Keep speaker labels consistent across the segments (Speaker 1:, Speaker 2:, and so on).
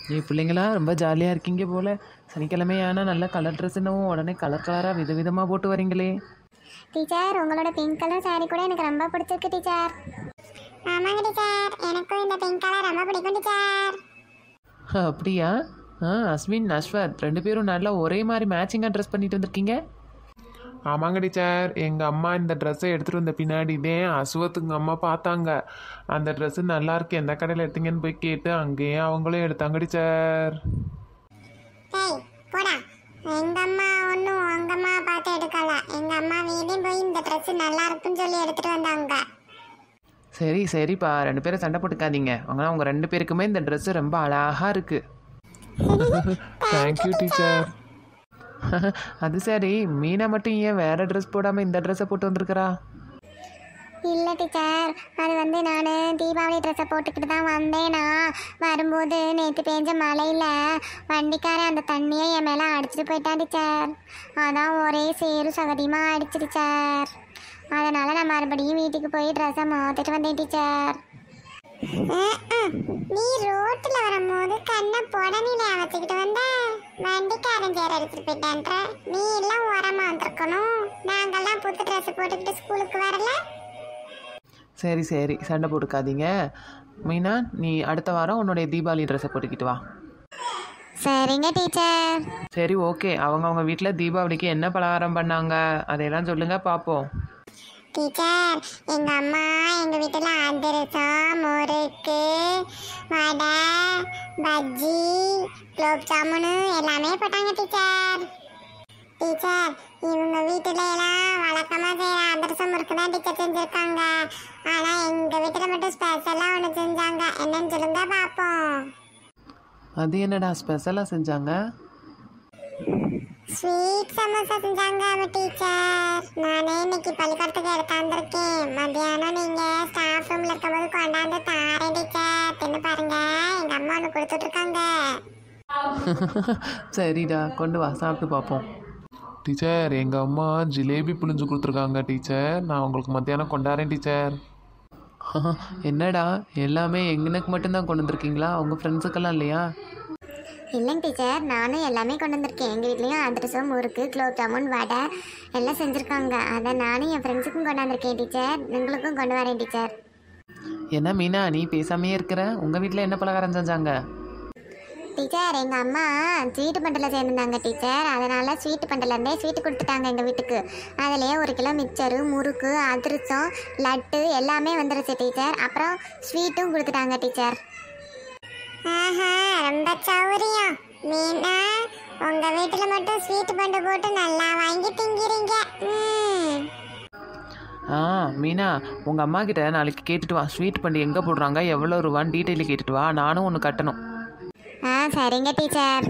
Speaker 1: ஏய் பிள்ளைங்களா ரொம்ப ஜாலியாக இருக்கீங்க போல சனிக்கிழமை ஆனால் நல்ல கலர் ட்ரெஸ்ஸுன்னவும் உடனே கலர் கலராக விதவிதமாக போட்டு வரீங்களே
Speaker 2: டீச்சர் உங்களோட பிங்க் கலர் saree கூட எனக்கு ரொம்ப பிடிச்சிருக்கு டீச்சர் ஆமாங்க டீச்சர் எனக்கும் இந்த பிங்க் கலர் ரொம்ப பிடிக்கும் டீச்சர்
Speaker 1: அப்படியா ஆ அஸ்வின் அஸ்வத் ரெண்டு பேரும் நல்லா ஒரே மாதிரி மேட்சிங்காக ட்ரெஸ் பண்ணிட்டு வந்திருக்கீங்க
Speaker 3: ஆமாங்க டீச்சர் எங்கள் அம்மா இந்த ட்ரெஸ்ஸை எடுத்துகிட்டு வந்த பின்னாடி தான் அசுவத்துங்க அம்மா பார்த்தாங்க அந்த ட்ரெஸ்ஸு நல்லா இருக்கு எந்த கடையில் எடுத்தீங்கன்னு போய் கேட்டு அங்கேயே அவங்களும் எடுத்தாங்க டீச்சர்
Speaker 2: டேய் போடா எங்க அம்மா ஒன்றும் உங்க அம்மா பார்த்து எடுக்கல எங்க அம்மா வீட்டையும் போய் இந்த ட்ரெஸ் நல்லா இருக்குன்னு சொல்லி எடுத்துட்டு வந்தாங்க
Speaker 1: சரி சரிப்பா ரெண்டு பேரும் சண்டை போட்டுக்காதீங்க ஆனால் உங்கள் ரெண்டு பேருக்குமே இந்த ட்ரெஸ்ஸு ரொம்ப அழகாக இருக்குது
Speaker 3: தேங்க்யூ டீச்சர்
Speaker 1: அது சரி மீனா மட்டும் ஏன் வேற ட்ரெஸ் போடாமல் இந்த ட்ரெஸ்ஸை போட்டு வந்திருக்கிறா
Speaker 2: இல்லை டீச்சர் அது வந்து நான் தீபாவளி ட்ரெஸ்ஸை போட்டுக்கிட்டு தான் வந்தேனா வரும்போது நேற்று பெஞ்ச மழையில் வண்டிக்காரன் அந்த தண்ணியை என் மேலே அடிச்சிட்டு போயிட்டான் டீச்சர் அதான் ஒரே சேரு சகதியமாக ஆயிடுச்சு டீச்சர் அதனால் நான் மறுபடியும் வீட்டுக்கு போய் ட்ரெஸ்ஸை மாற்றிட்டு வந்தேன் டீச்சர் நீ ரோட்ல வரும்போது கண்ணை புடனில வச்சுக்கிட்டு வந்த வண்டிக்காரன் சேர் எடுத்துட்டு போயிட்டான்ற நீ எல்லாம் ஓரமா வந்திருக்கணும் நாங்கெல்லாம் புது ட்ரெஸ் போட்டுக்கிட்டு ஸ்கூலுக்கு வரல
Speaker 1: சரி சரி சண்டை போட்டுக்காதீங்க மீனா நீ அடுத்த வாரம் உன்னுடைய தீபாவளி ட்ரெஸ்ஸை போட்டுக்கிட்டு வா
Speaker 2: சரிங்க டீச்சர்
Speaker 1: சரி ஓகே அவங்க அவங்க வீட்டில் தீபாவளிக்கு என்ன பலகாரம் பண்ணாங்க அதையெல்லாம் சொல்லுங்க பார்ப்போம்
Speaker 2: டீச்சர் எங்க அம்மா எங்க வீட்டுல அதிரசம் முறுக்கு வடை பஜ்ஜி குலோப் ஜாமுனு எல்லாமே போட்டாங்க டீச்சர் டீச்சர் இவங்க வீட்டுல எல்லாம் வழக்கமா செய்யற அதிரசம் முறுக்கு தான் டீச்சர் செஞ்சிருக்காங்க ஆனா எங்க வீட்டுல மட்டும் ஸ்பெஷலா ஒன்று செஞ்சாங்க என்னன்னு சொல்லுங்க பாப்போம்
Speaker 1: அது என்னடா ஸ்பெஷலாக செஞ்சாங்க
Speaker 2: ஸ்வீட் சமோசா செஞ்சாங்க டீச்சர் நானே இன்னைக்கு பள்ளிக்கூடத்துக்கு எடுத்தாந்துருக்கேன் மத்தியானம் நீங்க ஸ்டாஃப் ரூம்ல இருக்கும்போது கொண்டாந்து தாரேன் டீச்சர் தின்னு பாருங்க எங்க அம்மா ஒன்று கொடுத்துட்டு இருக்காங்க
Speaker 1: சரிடா கொண்டு வா சாப்பிட்டு பார்ப்போம்
Speaker 3: டீச்சர் எங்கள் அம்மா ஜிலேபி புளிஞ்சு கொடுத்துருக்காங்க டீச்சர் நான் உங்களுக்கு மத்தியானம் கொண்டாடுறேன் டீச்சர்
Speaker 1: என்னடா எல்லாமே எங்களுக்கு மட்டும்தான் கொண்டு வந்திருக்கீங்களா உங்கள் ஃப்ரெண்ட்ஸுக்கெல்லாம் இல்லையா
Speaker 2: இல்லைங்க டீச்சர் நானும் எல்லாமே கொண்டு வந்திருக்கேன் எங்கள் வீட்லேயும் அதிரசம் முறுக்கு குலோப் ஜாமுன் வடை எல்லாம் செஞ்சுருக்காங்க அதை நானும் என் ஃப்ரெண்ட்ஸுக்கும் கொண்டாந்துருக்கேன் டீச்சர் உங்களுக்கும் கொண்டு வரேன் டீச்சர்
Speaker 1: என்ன மீனா நீ பேசாமையே இருக்கிற உங்கள் வீட்டில் என்ன பலகாரம் செஞ்சாங்க
Speaker 2: டீச்சர் எங்கள் அம்மா ஸ்வீட்டு பண்டில் சேர்ந்துருந்தாங்க டீச்சர் அதனால் ஸ்வீட்டு பண்டிலேருந்தே ஸ்வீட்டு கொடுத்துட்டாங்க எங்கள் வீட்டுக்கு அதுலேயே ஒரு கிலோ மிக்சரு முறுக்கு அதிரசம் லட்டு எல்லாமே வந்துருச்சு டீச்சர் அப்புறம் ஸ்வீட்டும் கொடுத்துட்டாங்க டீச்சர் ஆஹா ரொம்ப சௌரியம் மீனா உங்கள் வீட்டில் மட்டும் ஸ்வீட் பண்டு போட்டு நல்லா வாங்கி திங்கிறீங்க ம்
Speaker 1: ஆ மீனா உங்கள் அம்மா கிட்ட நாளைக்கு கேட்டுட்டு வா ஸ்வீட் பண்ணி எங்கே போடுறாங்க எவ்வளோ ரூபான்னு டீட்டெயில் கேட்டுட்டு வா நானும் ஒன்று கட்டணும்
Speaker 2: ஆ சரிங்க டீச்சர்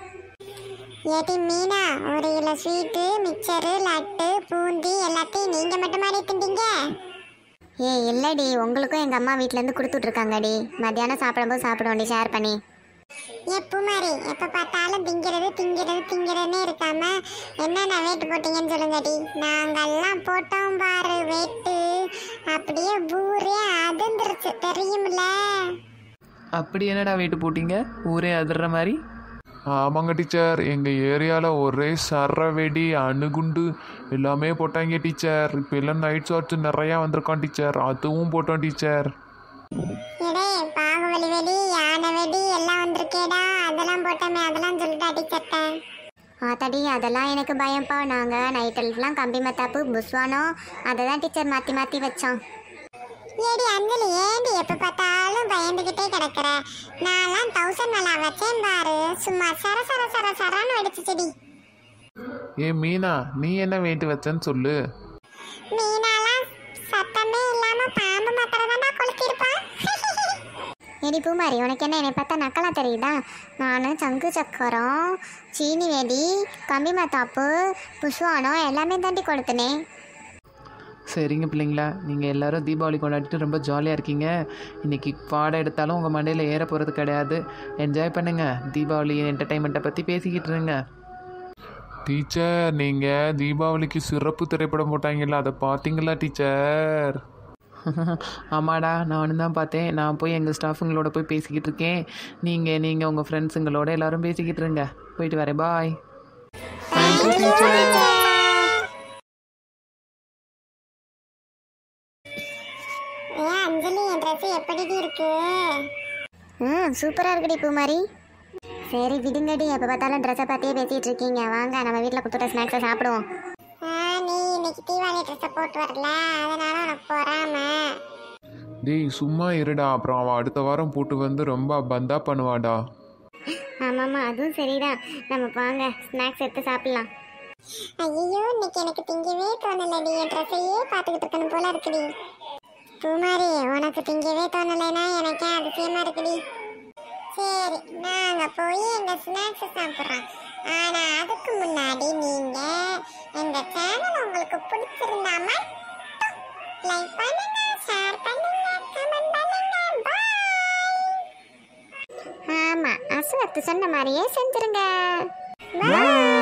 Speaker 2: ஏட்டி மீனா ஒரு kilo sweet mixture laddu boondi எல்லாத்தையும் நீங்கள் மட்டும் மாதிரி திண்டீங்க ஏ இல்லடி உங்களுக்கும் எங்கள் அம்மா வீட்டிலேருந்து கொடுத்துட்ருக்காங்கடி மத்தியானம் சாப்பிடும்போது சாப்பிடுவோண்டி ஷேர் பண்ணி எப்போ மாதிரி எப்போ பார்த்தாலும் திங்கிறது திங்கிறது திங்கிறதுனே இருக்காம என்னென்ன வெயிட் போட்டீங்கன்னு சொல்லுங்கடி நாங்கெல்லாம் போட்டோம் பாரு வெயிட்டு அப்படியே பூரே அதிர்ந்துருச்சு தெரியுமில்ல
Speaker 1: அப்படி என்னடா வெயிட்டு போட்டீங்க ஊரே அதிர்ற மாதிரி
Speaker 3: ஆமாங்க டீச்சர் எங்கள் ஏரியாவில் ஒரே சர வெடி அணுகுண்டு எல்லாமே போட்டாங்க டீச்சர் இப்போ எல்லாம் நைட் ஷாட்ஸ் நிறையா வந்திருக்கான் டீச்சர் அதுவும் போட்டோம் டீச்சர்
Speaker 2: எடே பாகுபலி வெடி யானை வெடி எல்லாம் வந்திருக்கேடா அதெல்லாம் போட்டோமே அதெல்லாம் சொல்லிட்டு அடிச்சட்ட ஆத்தாடி அதெல்லாம் எனக்கு பயம்ப்பா நாங்கள் நைட்டெல்லாம் கம்பி மத்தாப்பு புஸ்வானம் அதை தான் டீச்சர் மாற்றி மாற்றி வச்சோம் ஏடி அஞ்சலி ஏண்டி எப்போ பார்த்தாலும் பயந்துக்கிட்டே கிடக்குற நான்லாம் தௌசண்ட் நல்லா வச்சேன் பாரு சும்மா சர சர சர சரன்னு வெடிச்சு செடி
Speaker 3: ஏ மீனா நீ என்ன வெயிட் வச்சேன்னு சொல்லு
Speaker 2: மீனாலாம் சத்தமே இல்லாம பாம்பு மாத்திரை தானே கொளுத்திருப்பான் எடி பூமாரி உனக்கு என்ன என்னை பார்த்தா நக்கலா தெரியுதா நான் சங்கு சக்கரம் சீனி வெடி கம்பி மத்தாப்பு புஷ்வானம் எல்லாமே தாண்டி கொடுத்தனே
Speaker 1: சரிங்க பிள்ளைங்களா நீங்கள் எல்லாரும் தீபாவளி கொண்டாடிட்டு ரொம்ப ஜாலியாக இருக்கீங்க இன்றைக்கி பாடம் எடுத்தாலும் உங்கள் மண்டையில் ஏற போகிறது கிடையாது என்ஜாய் பண்ணுங்கள் தீபாவளி என்டர்டைன்மெண்ட்டை பற்றி பேசிக்கிட்டு இருங்க
Speaker 3: டீச்சர் நீங்கள் தீபாவளிக்கு சிறப்பு திரைப்படம் போட்டாங்கல்ல அதை பார்த்தீங்களா டீச்சர்
Speaker 1: ஆமாடா நானும் தான் பார்த்தேன் நான் போய் எங்கள் ஸ்டாஃபுங்களோட போய் பேசிக்கிட்டு இருக்கேன் நீங்கள் நீங்கள் உங்கள் ஃப்ரெண்ட்ஸுங்களோட எல்லாரும் பேசிக்கிட்டு இருங்க போயிட்டு வரேன் பாய்
Speaker 2: ஏன் அஞ்சலி என் ட்ரெஸ் எப்படி இருக்கு ம் சூப்பராக இருக்குடி பூமாரி சரி விடுங்கடி எப்போ பார்த்தாலும் ட்ரெஸ்ஸை பற்றியே பேசிகிட்டு இருக்கீங்க வாங்க நம்ம வீட்டில் கொடுத்துட்ட ஸ்நாக்ஸை சாப்பிடுவோம் நீ இன்னைக்கு தீபாவளி ட்ரெஸ்ஸை போட்டு வரல அதனால உனக்கு போறாம
Speaker 3: டேய் சும்மா இருடா அப்புறம் அவள் அடுத்த வாரம் போட்டு வந்து ரொம்ப பந்தா பண்ணுவாடா
Speaker 2: ஆமாம்மா அதுவும் சரிதான் நம்ம வாங்க ஸ்நாக்ஸ் எடுத்து சாப்பிடலாம் ஐயோ இன்னைக்கு எனக்கு திங்கவே தோணலடி என் ட்ரெஸ்ஸையே பார்த்துக்கிட்டு இருக்கணும் போல இருக்குடி பூமாரி உனக்கு திங்கவே தோணலைன்னா எனக்கே அதிசயமா இருக்குடி சரி நாங்க போய் எங்க ஸ்நாக்ஸ் சாப்பிட்றோம் ஆனா அதுக்கு முன்னாடி நீங்க எங்க சேனல் உங்களுக்கு பிடிச்சிருந்தா மட்டும் லைக் பண்ணுங்க ஷேர் பண்ணுங்க கமெண்ட் பண்ணுங்க பாய் ஆமா அசுவத்து சொன்ன மாதிரியே செஞ்சிருங்க பாய்